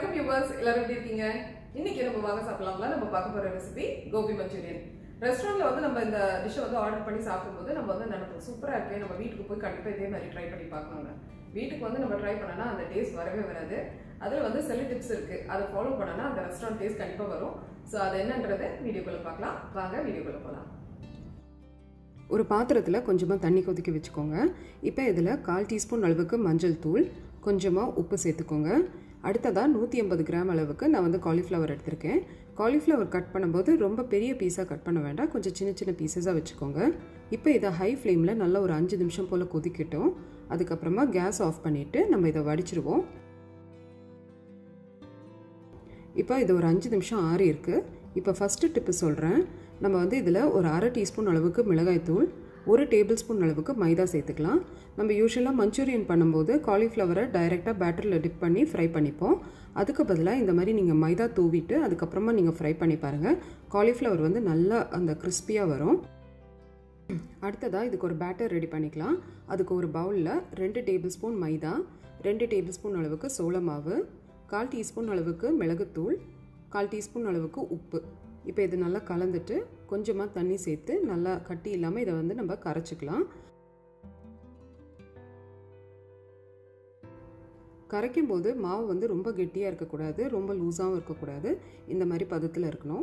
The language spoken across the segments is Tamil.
வணக்கம் வியூவர்ஸ் எல்லாரும் எப்படி இருக்கீங்க இன்னைக்கு நம்ம வாங்க சாப்பிடலாம்ல நம்ம பார்க்க போற ரெசிபி கோபி மஞ்சூரியன் ரெஸ்டாரண்ட்ல வந்து நம்ம இந்த டிஷ்ஷை வந்து ஆர்டர் பண்ணி சாப்பிடும்போது நம்ம வந்து நினைப்போம் சூப்பரா இருக்கு நம்ம வீட்டுக்கு போய் கண்டிப்பா இதே மாதிரி ட்ரை பண்ணி பார்க்கணுங்க வீட்டுக்கு வந்து நம்ம ட்ரை பண்ணனா அந்த டேஸ்ட் வரவே வராது அதுல வந்து சில டிப்ஸ் இருக்கு அதை ஃபாலோ பண்ணனா அந்த ரெஸ்டாரண்ட் டேஸ்ட் கண்டிப்பா வரும் ஸோ அது என்னன்றது வீடியோக்குள்ள பார்க்கலாம் வாங்க வீடியோக்குள்ள போகலாம் ஒரு பாத்திரத்தில் கொஞ்சமாக தண்ணி கொதிக்க வச்சுக்கோங்க இப்போ இதில் கால் டீஸ்பூன் அளவுக்கு மஞ்சள் தூள் கொஞ்சமாக உப்பு சேர்த்துக்கோங்க அடுத்ததாக நூற்றி ஐம்பது கிராம் அளவுக்கு நான் வந்து காலிஃப்ளவர் எடுத்திருக்கேன் காலிஃப்ளவர் கட் பண்ணும்போது ரொம்ப பெரிய பீஸாக கட் பண்ண வேண்டாம் கொஞ்சம் சின்ன சின்ன பீசஸாக வச்சுக்கோங்க இப்போ இதை ஹை ஃப்ளேமில் நல்லா ஒரு அஞ்சு நிமிஷம் போல் கொதிக்கட்டும் அதுக்கப்புறமா கேஸ் ஆஃப் பண்ணிவிட்டு நம்ம இதை வடிச்சிருவோம் இப்போ இது ஒரு அஞ்சு நிமிஷம் ஆறி இருக்குது இப்போ ஃபஸ்ட்டு டிப்பு சொல்கிறேன் நம்ம வந்து இதில் ஒரு அரை டீஸ்பூன் அளவுக்கு மிளகாய்த்தூள் ஒரு டேபிள் ஸ்பூன் அளவுக்கு மைதா சேர்த்துக்கலாம் நம்ம யூஸ்வலாக மஞ்சூரியன் பண்ணும்போது காலிஃப்ளவரை டைரெக்டாக பேட்டரில் டிப் பண்ணி ஃப்ரை பண்ணிப்போம் அதுக்கு பதிலாக இந்த மாதிரி நீங்கள் மைதா தூவிட்டு அதுக்கப்புறமா நீங்கள் ஃப்ரை பண்ணி பாருங்கள் காலிஃப்ளவர் வந்து நல்லா அந்த கிறிஸ்பியாக வரும் அடுத்ததாக இதுக்கு ஒரு பேட்டர் ரெடி பண்ணிக்கலாம் அதுக்கு ஒரு பவுலில் ரெண்டு டேபிள் ஸ்பூன் மைதா ரெண்டு டேபிள் ஸ்பூன் அளவுக்கு சோள மாவு கால் டீஸ்பூன் அளவுக்கு மிளகுத்தூள் கால் டீஸ்பூன் அளவுக்கு உப்பு இப்போ இது நல்லா கலந்துட்டு கொஞ்சமாக தண்ணி சேர்த்து நல்லா கட்டி இல்லாமல் இதை வந்து நம்ம கரைச்சிக்கலாம் கரைக்கும் போது மாவு வந்து ரொம்ப கெட்டியாக இருக்கக்கூடாது ரொம்ப லூஸாகவும் இருக்கக்கூடாது இந்த மாதிரி பதத்தில் இருக்கணும்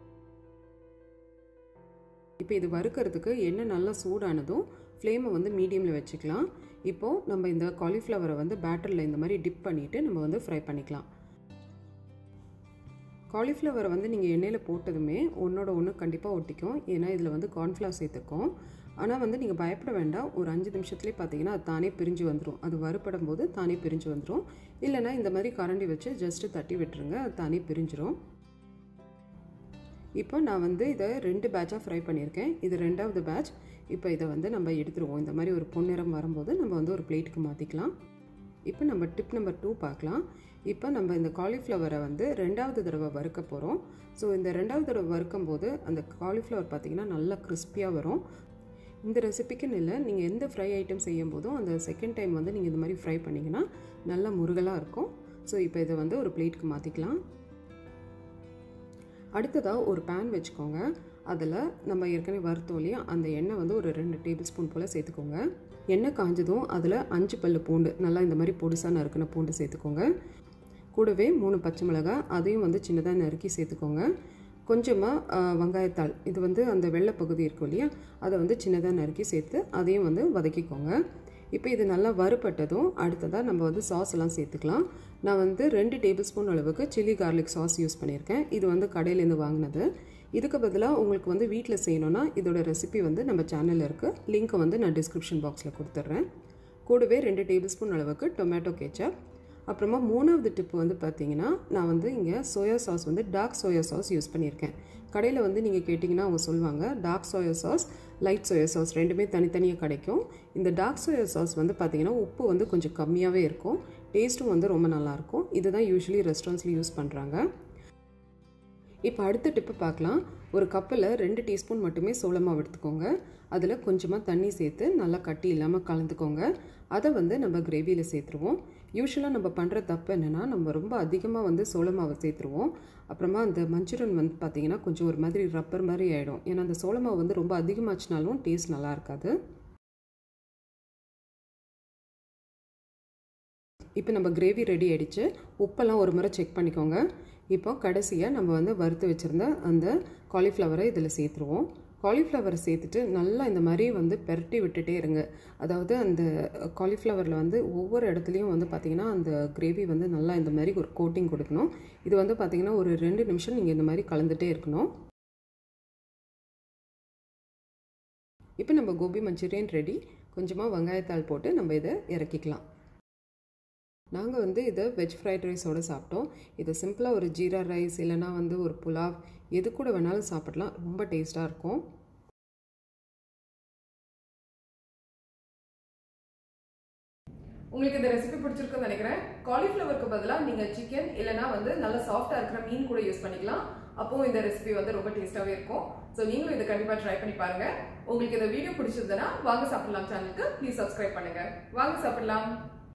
இப்போ இது வறுக்கிறதுக்கு எண்ணெய் நல்லா சூடானதும் ஃப்ளேமை வந்து மீடியமில் வச்சுக்கலாம் இப்போது நம்ம இந்த காலிஃப்ளவரை வந்து பேட்டரில் இந்த மாதிரி டிப் பண்ணிவிட்டு நம்ம வந்து ஃப்ரை பண்ணிக்கலாம் காலிஃப்ளவரை வந்து நீங்கள் எண்ணெயில் போட்டதுமே ஒன்றோட ஒன்று கண்டிப்பாக ஒட்டிக்கும் ஏன்னா இதில் வந்து கார்ன்ஃப்ளவர் சேர்த்துருக்கோம் ஆனால் வந்து நீங்கள் பயப்பட வேண்டாம் ஒரு அஞ்சு நிமிஷத்துலேயே பார்த்தீங்கன்னா அது தானே பிரிஞ்சு வந்துடும் அது வறுப்படும் போது தானே பிரிஞ்சு வந்துடும் இல்லைனா இந்த மாதிரி கரண்டி வச்சு ஜஸ்ட்டு தட்டி விட்டுருங்க அது தானே பிரிஞ்சிடும் இப்போ நான் வந்து இதை ரெண்டு பேட்சாக ஃப்ரை பண்ணியிருக்கேன் இது ரெண்டாவது பேட்ச் இப்போ இதை வந்து நம்ம எடுத்துருவோம் இந்த மாதிரி ஒரு பொன்னிறம் வரும்போது நம்ம வந்து ஒரு பிளேட்டுக்கு மாற்றிக்கலாம் இப்போ நம்ம டிப் நம்பர் டூ பார்க்கலாம் இப்போ நம்ம இந்த காலிஃப்ளவரை வந்து ரெண்டாவது தடவை வறுக்க போகிறோம் ஸோ இந்த ரெண்டாவது தடவை வறுக்கும் போது அந்த காலிஃப்ளவர் பார்த்திங்கன்னா நல்லா கிறிஸ்பியாக வரும் இந்த ரெசிபிக்குன்னு இல்லை நீங்கள் எந்த ஃப்ரை ஐட்டம் செய்யும் போதும் அந்த செகண்ட் டைம் வந்து நீங்கள் இந்த மாதிரி ஃப்ரை பண்ணிங்கன்னா நல்லா முருகலாக இருக்கும் ஸோ இப்போ இதை வந்து ஒரு பிளேட்டுக்கு மாற்றிக்கலாம் அடுத்ததாக ஒரு பேன் வச்சுக்கோங்க அதில் நம்ம ஏற்கனவே வறுத்தோம் இல்லையா அந்த எண்ணெய் வந்து ஒரு ரெண்டு டேபிள் ஸ்பூன் போல் சேர்த்துக்கோங்க எண்ணெய் காஞ்சதும் அதில் அஞ்சு பல்லு பூண்டு நல்லா இந்த மாதிரி பொடிசாக நறுக்கின பூண்டு சேர்த்துக்கோங்க கூடவே மூணு பச்சை மிளகாய் அதையும் வந்து சின்னதாக நறுக்கி சேர்த்துக்கோங்க கொஞ்சமாக வெங்காயத்தாள் இது வந்து அந்த வெள்ளை பகுதி இருக்கும் இல்லையா அதை வந்து சின்னதாக நறுக்கி சேர்த்து அதையும் வந்து வதக்கிக்கோங்க இப்போ இது நல்லா வறுபட்டதும் அடுத்ததாக நம்ம வந்து சாஸ் எல்லாம் சேர்த்துக்கலாம் நான் வந்து ரெண்டு டேபிள் ஸ்பூன் அளவுக்கு சில்லி கார்லிக் சாஸ் யூஸ் பண்ணியிருக்கேன் இது வந்து கடையிலேருந்து வாங்கினது இதுக்கு பதிலாக உங்களுக்கு வந்து வீட்டில் செய்யணுன்னா இதோட ரெசிபி வந்து நம்ம சேனலில் இருக்குது லிங்க்கை வந்து நான் டிஸ்கிரிப்ஷன் பாக்ஸில் கொடுத்துட்றேன் கூடவே ரெண்டு டேபிள் ஸ்பூன் அளவுக்கு டொமேட்டோ கேச்சப் அப்புறமா மூணாவது டிப் வந்து பார்த்தீங்கன்னா நான் வந்து இங்கே சோயா சாஸ் வந்து டார்க் சோயா சாஸ் யூஸ் பண்ணியிருக்கேன் கடையில் வந்து நீங்கள் கேட்டிங்கன்னா அவங்க சொல்லுவாங்க dark soya sauce light soya sauce ரெண்டுமே தனித்தனியாக கிடைக்கும் இந்த டார்க் சோயா சாஸ் வந்து பார்த்திங்கன்னா உப்பு வந்து கொஞ்சம் கம்மியாகவே இருக்கும் டேஸ்ட்டும் வந்து ரொம்ப நல்லாயிருக்கும் இதுதான் யூஸ்வலி ரெஸ்டாரண்ட்ஸில் யூஸ் பண்ணுறாங்க இப்போ அடுத்த டிப்பு பார்க்கலாம் ஒரு கப்பில் ரெண்டு டீஸ்பூன் மட்டுமே சோள மாவு எடுத்துக்கோங்க அதில் கொஞ்சமாக தண்ணி சேர்த்து நல்லா கட்டி இல்லாமல் கலந்துக்கோங்க அதை வந்து நம்ம கிரேவியில் சேர்த்துருவோம் யூஸ்வலாக நம்ம பண்ணுற தப்பு என்னென்னா நம்ம ரொம்ப அதிகமாக வந்து சோள மாவை சேர்த்துருவோம் அப்புறமா அந்த மஞ்சூரியன் வந்து பார்த்திங்கன்னா கொஞ்சம் ஒரு மாதிரி ரப்பர் மாதிரி ஆகிடும் ஏன்னா அந்த சோள மாவு வந்து ரொம்ப அதிகமாச்சுனாலும் டேஸ்ட் நல்லா இருக்காது இப்போ நம்ம கிரேவி ரெடி ஆகிடுச்சு உப்பெல்லாம் ஒரு முறை செக் பண்ணிக்கோங்க இப்போ கடைசியாக நம்ம வந்து வறுத்து வச்சுருந்த அந்த காலிஃப்ளவரை இதில் சேர்த்துருவோம் காலிஃப்ளவரை சேர்த்துட்டு நல்லா இந்த மாதிரி வந்து பெரட்டி விட்டுட்டே இருங்க அதாவது அந்த காலிஃப்ளவரில் வந்து ஒவ்வொரு இடத்துலையும் வந்து பார்த்திங்கன்னா அந்த கிரேவி வந்து நல்லா இந்த மாதிரி ஒரு கோட்டிங் கொடுக்கணும் இது வந்து பார்த்திங்கன்னா ஒரு ரெண்டு நிமிஷம் நீங்கள் இந்த மாதிரி கலந்துகிட்டே இருக்கணும் இப்போ நம்ம கோபி மஞ்சூரியன் ரெடி கொஞ்சமாக வெங்காயத்தாள் போட்டு நம்ம இதை இறக்கிக்கலாம் நாங்கள் வந்து இதை வெஜ் ஃப்ரைட் ரைஸோடு சாப்பிட்டோம் இது சிம்பிளாக ஒரு ஜீரா ரைஸ் இல்லைனா வந்து ஒரு புலாவ் எது கூட வேணாலும் சாப்பிடலாம் ரொம்ப டேஸ்ட்டாக இருக்கும் உங்களுக்கு இந்த ரெசிபி பிடிச்சிருக்குன்னு நினைக்கிறேன் காலிஃப்ளவருக்கு பதிலாக நீங்கள் சிக்கன் இல்லைனா வந்து நல்ல சாஃப்டாக இருக்கிற மீன் கூட யூஸ் பண்ணிக்கலாம் அப்போ இந்த ரெசிபி வந்து ரொம்ப டேஸ்ட்டாகவே இருக்கும் ஸோ நீங்களும் இதை கண்டிப்பாக ட்ரை பண்ணி பாருங்க உங்களுக்கு இந்த வீடியோ பிடிச்சிருந்ததுன்னா வாங்க சாப்பிடலாம் சேனலுக்கு ப்ளீஸ் சப்ஸ்கிரைப் பண்ணுங்க வாங்க சாப்பிடலாம்